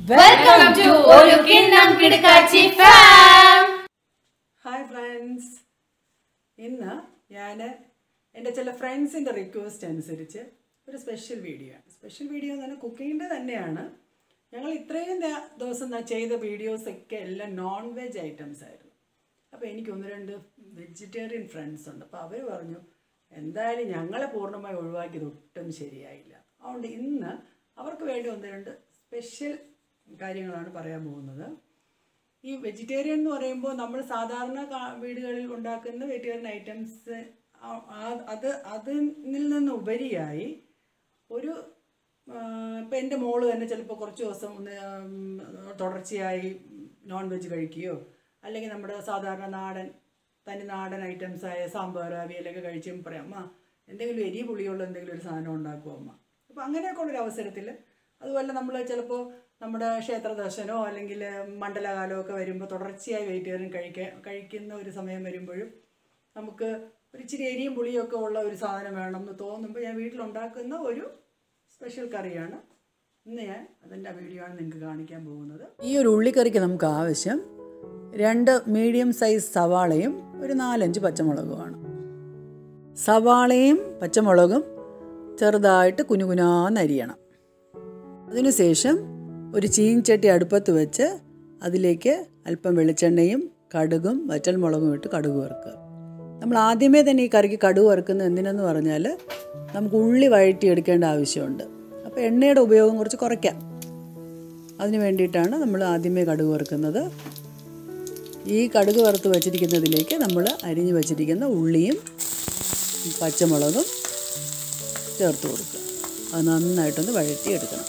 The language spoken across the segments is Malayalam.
വെൽക്കം ടു ഒരു കിണ്ണം കിടക്കാച്ചി ഫാം ഹായ് ഫ്രണ്ട്സ് ഇന്ന് ഞാൻ എൻ്റെ ചില ഫ്രണ്ട്സിൻ്റെ റിക്വസ്റ്റ് അനുസരിച്ച് ഒരു സ്പെഷ്യൽ വീഡിയോ ആണ് സ്പെഷ്യൽ വീഡിയോ എന്ന് പറഞ്ഞാൽ കുക്കിങ്ങിൻ്റെ തന്നെയാണ് ഞങ്ങൾ ഇത്രയും ദ- ദിവസം ന- ചെയ്ത വീഡിയോസൊക്കെ എല്ലാം നോൺ വെജ് ഐറ്റംസ് ആയിരുന്നു അപ്പോൾ എനിക്ക് ഒന്ന് രണ്ട് വെജിറ്റേറിയൻ ഫ്രണ്ട്സ് ഉണ്ട് അപ്പോൾ അവർ പറഞ്ഞു എന്തായാലും ഞങ്ങളെ പൂർണ്ണമായി ഒഴിവാക്കിയത് ഒട്ടും ശരിയായില്ല അതുകൊണ്ട് ഇന്ന് അവർക്ക് വേണ്ടി ഒന്ന് രണ്ട് സ്പെഷ്യൽ കാര്യങ്ങളാണ് പറയാൻ പോകുന്നത് ഈ വെജിറ്റേറിയൻ എന്ന് പറയുമ്പോൾ നമ്മൾ സാധാരണ കാ- വീടുകളിൽ ഉണ്ടാക്കുന്ന വെജിറ്റേറിയൻ ഐറ്റംസ് അത് അതിൽ നിന്ന് ഉപരിയായി ഒരു ഇപ്പം എൻ്റെ മോള് തന്നെ ചിലപ്പോൾ കുറച്ച് ദിവസം ഒന്ന് ഉം, തുടർച്ചയായി നോൺ വെജ് കഴിക്കുകയോ അല്ലെങ്കിൽ നമ്മുടെ സാധാരണ നാടൻ തനി നാടൻ ഐറ്റംസ് ആയ സാമ്പാർ അവിയലൊക്കെ കഴിച്ചും പറയാം അമ്മ എന്തെങ്കിലും എരി പുളിയുള്ള എന്തെങ്കിലും ഒരു സാധനം ഉണ്ടാക്കുമോ അമ്മ അപ്പോൾ അങ്ങനെയൊക്കെ ഉള്ളൊരു അവസരത്തിൽ അതുപോലെ നമ്മൾ ചിലപ്പോൾ നമ്മുടെ ക്ഷേത്ര ദർശനമോ അല്ലെങ്കിൽ മണ്ഡലകാലമോ ഒക്കെ വരുമ്പോൾ തുടർച്ചയായി വെജിറ്റേറിയൻ കഴിക്കാൻ കഴിക്കുന്ന ഒരു സമയം വരുമ്പോഴും നമുക്ക് ഒരു ഇച്ചിരി എരിയും പുളിയും ഒക്കെ ഉള്ള ഒരു സാധനം വേണം എന്ന് തോന്നുമ്പോൾ ഞാൻ വീട്ടിലുണ്ടാക്കുന്ന ഒരു സ്പെഷ്യൽ കറിയാണ് ഇന്ന് ഞാൻ അതിൻ്റെ വീഡിയോ ആണ് നിങ്ങൾക്ക് കാണിക്കാൻ പോകുന്നത് ഈ ഒരു ഉള്ളിക്കറിക്ക് നമുക്ക് ആവശ്യം രണ്ട് മീഡിയം സൈസ് സവാളയും ഒരു നാലഞ്ച് പച്ചമുളകുമാണ് സവാളയും പച്ചമുളകും ചെറുതായിട്ട് കുനുകുനാന്നരിയണം അതിനുശേഷം ഒരു ചീൻചട്ടി അടുപ്പത്ത് വെച്ച് അതിലേക്ക് അല്പം വെളിച്ചെണ്ണയും കടുകും വറ്റൽമുളകും ഇട്ട് കടുക് വറുക്കുക നമ്മൾ ആദ്യമേ തന്നെ ഈ കറിക്ക് കടുക് വറുക്കുന്നത് എന്തിനെന്ന് പറഞ്ഞാൽ നമുക്ക് ഉള്ളി വഴറ്റിയെടുക്കേണ്ട ആവശ്യമുണ്ട് അപ്പോൾ എണ്ണയുടെ ഉപയോഗം കുറച്ച് കുറയ്ക്കാം അതിന് വേണ്ടിയിട്ടാണ് നമ്മൾ ആദ്യമേ കടുക് വറുക്കുന്നത് ഈ കടുക് വറുത്ത് വച്ചിരിക്കുന്നതിലേക്ക് നമ്മൾ അരിഞ്ഞു വച്ചിരിക്കുന്ന ഉള്ളിയും പച്ചമുളകും ചേർത്ത് കൊടുക്കുക അത് നന്നായിട്ടൊന്ന് വഴറ്റിയെടുക്കണം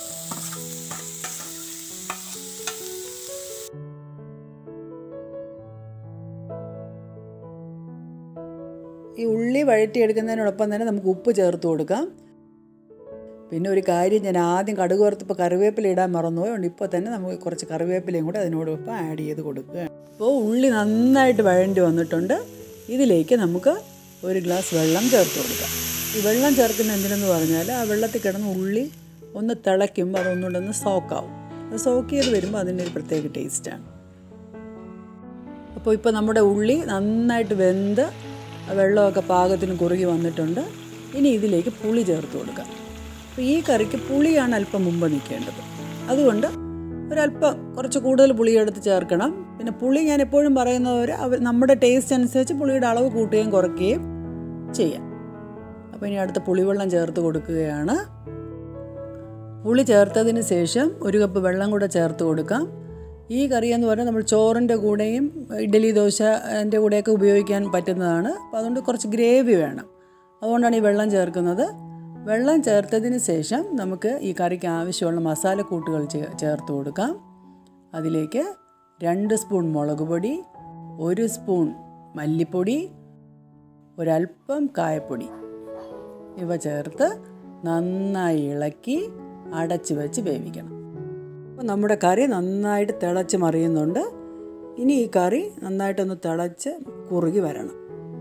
ഈ ഉള്ളി വഴറ്റിയെടുക്കുന്നതിനോടൊപ്പം തന്നെ നമുക്ക് ഉപ്പ് ചേർത്ത് കൊടുക്കാം പിന്നെ ഒരു കാര്യം ഞാൻ ആദ്യം കടുക് വറുത്തപ്പോൾ കറിവേപ്പില ഇടാൻ മറന്നുപോയുണ്ട് ഇപ്പോൾ തന്നെ നമുക്ക് കുറച്ച് കറിവേപ്പിലയും കൂടെ അതിനോടൊപ്പം ആഡ് ചെയ്ത് കൊടുക്കുക ഇപ്പോൾ ഉള്ളി നന്നായിട്ട് വഴണ്ടി വന്നിട്ടുണ്ട് ഇതിലേക്ക് നമുക്ക് ഒരു ഗ്ലാസ് വെള്ളം ചേർത്ത് കൊടുക്കാം ഈ വെള്ളം ചേർക്കുന്ന എന്തിനെന്ന് പറഞ്ഞാൽ ആ വെള്ളത്തിൽ കിടന്ന് ഉള്ളി ഒന്ന് തിളയ്ക്കുമ്പോൾ അതൊന്നുകൂടെ ഒന്ന് സോക്കാവും അത് സോക്ക് ചെയ്ത് വരുമ്പോൾ അതിൻ്റെ ഒരു പ്രത്യേക ടേസ്റ്റാണ് അപ്പോൾ ഇപ്പോൾ നമ്മുടെ ഉള്ളി നന്നായിട്ട് വെന്ത് ആ വെള്ളമൊക്കെ പാകത്തിന് കുറുകി വന്നിട്ടുണ്ട് ഇനി ഇതിലേക്ക് പുളി ചേർത്ത് കൊടുക്കാം അപ്പോൾ ഈ കറിക്ക് പുളിയാണ് അല്പം മുമ്പ് നിൽക്കേണ്ടത് അതുകൊണ്ട് ഒരല്പം കുറച്ച് കൂടുതൽ പുളി എടുത്ത് ചേർക്കണം പിന്നെ പുളി ഞാൻ എപ്പോഴും പറയുന്നവർ അവർ നമ്മുടെ ടേസ്റ്റ് അനുസരിച്ച് പുളിയുടെ അളവ് കൂട്ടുകയും കുറയ്ക്കുകയും ചെയ്യാം അപ്പോൾ ഇനി അടുത്ത പുളിവെള്ളം ചേർത്ത് കൊടുക്കുകയാണ് പുളി ചേർത്തതിന് ശേഷം ഒരു കപ്പ് വെള്ളം കൂടെ ചേർത്ത് കൊടുക്കാം ഈ കറി എന്ന് പറഞ്ഞാൽ നമ്മൾ ചോറിൻ്റെ കൂടെയും ഇഡ്ഡലി ദോശ എൻ്റെ കൂടെയൊക്കെ ഉപയോഗിക്കാൻ പറ്റുന്നതാണ് അപ്പോൾ അതുകൊണ്ട് കുറച്ച് ഗ്രേവി വേണം അതുകൊണ്ടാണ് ഈ വെള്ളം ചേർക്കുന്നത് വെള്ളം ചേർത്തതിന് ശേഷം നമുക്ക് ഈ കറിക്ക് ആവശ്യമുള്ള മസാലക്കൂട്ടുകൾ ചേ- ചേർത്ത് കൊടുക്കാം അതിലേക്ക് രണ്ട് സ്പൂൺ മുളക് പൊടി ഒരു സ്പൂൺ മല്ലിപ്പൊടി ഒരല്പം കായപ്പൊടി ഇവ ചേർത്ത് നന്നായി ഇളക്കി അടച്ച് വെച്ച് വേവിക്കണം അപ്പോൾ നമ്മുടെ കറി നന്നായിട്ട് തിളച്ച് മറിയുന്നുണ്ട് ഇനി ഈ കറി നന്നായിട്ടൊന്ന് തിളച്ച് കുറുകി വരണം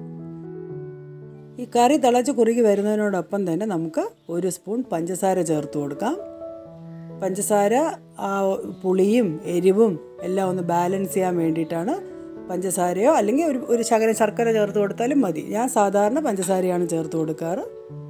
ഈ കറി തിളച്ച് കുറുകി വരുന്നതിനോടൊപ്പം തന്നെ നമുക്ക് ഒരു സ്പൂൺ പഞ്ചസാര ചേർത്ത് കൊടുക്കാം പഞ്ചസാര ആ പുളിയും എരിവും എല്ലാം ഒന്ന് ബാലൻസ് ചെയ്യാൻ വേണ്ടിയിട്ടാണ് പഞ്ചസാരയോ അല്ലെങ്കിൽ ഒരു ഒരു ശകലം ശർക്കര ചേർത്ത് കൊടുത്താലും മതി ഞാൻ സാധാരണ പഞ്ചസാരയാണ് ചേർത്ത് കൊടുക്കാറ്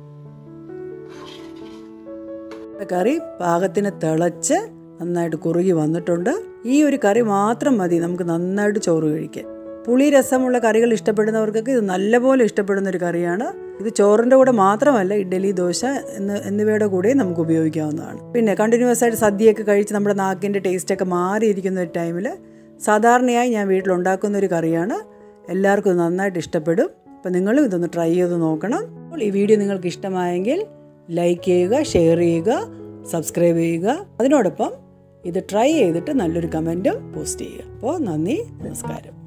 കറി പാകത്തിന് തിളച്ച് നന്നായിട്ട് കുറുകി വന്നിട്ടുണ്ട് ഈ ഒരു കറി മാത്രം മതി നമുക്ക് നന്നായിട്ട് ചോറ് കഴിക്കാൻ പുളി രസമുള്ള കറികൾ ഇഷ്ടപ്പെടുന്നവർക്കൊക്കെ ഇത് നല്ലപോലെ ഇഷ്ടപ്പെടുന്ന ഒരു കറിയാണ് ഇത് ചോറിൻ്റെ കൂടെ മാത്രമല്ല ഇഡ്ഡലി ദോശ എന്ന് എന്നിവയുടെ കൂടെയും നമുക്ക് ഉപയോഗിക്കാവുന്നതാണ് പിന്നെ കണ്ടിന്യൂസ് ആയിട്ട് സദ്യയൊക്കെ കഴിച്ച് നമ്മുടെ നാക്കിൻ്റെ ടേസ്റ്റൊക്കെ മാറിയിരിക്കുന്ന ഒരു ടൈമിൽ സാധാരണയായി ഞാൻ വീട്ടിലുണ്ടാക്കുന്ന ഒരു കറിയാണ് എല്ലാവർക്കും ഇത് നന്നായിട്ട് ഇഷ്ടപ്പെടും അപ്പം നിങ്ങളും ഇതൊന്ന് ട്രൈ ചെയ്ത് നോക്കണം അപ്പോൾ ഈ വീഡിയോ നിങ്ങൾക്ക് ഇഷ്ടമായെങ്കിൽ ലൈക്ക് ചെയ്യുക ഷെയർ ചെയ്യുക സബ്സ്ക്രൈബ് ചെയ്യുക അതിനോടൊപ്പം ഇത് ട്രൈ ചെയ്തിട്ട് നല്ലൊരു കമൻറ്റും പോസ്റ്റ് ചെയ്യുക അപ്പോൾ നന്ദി നമസ്കാരം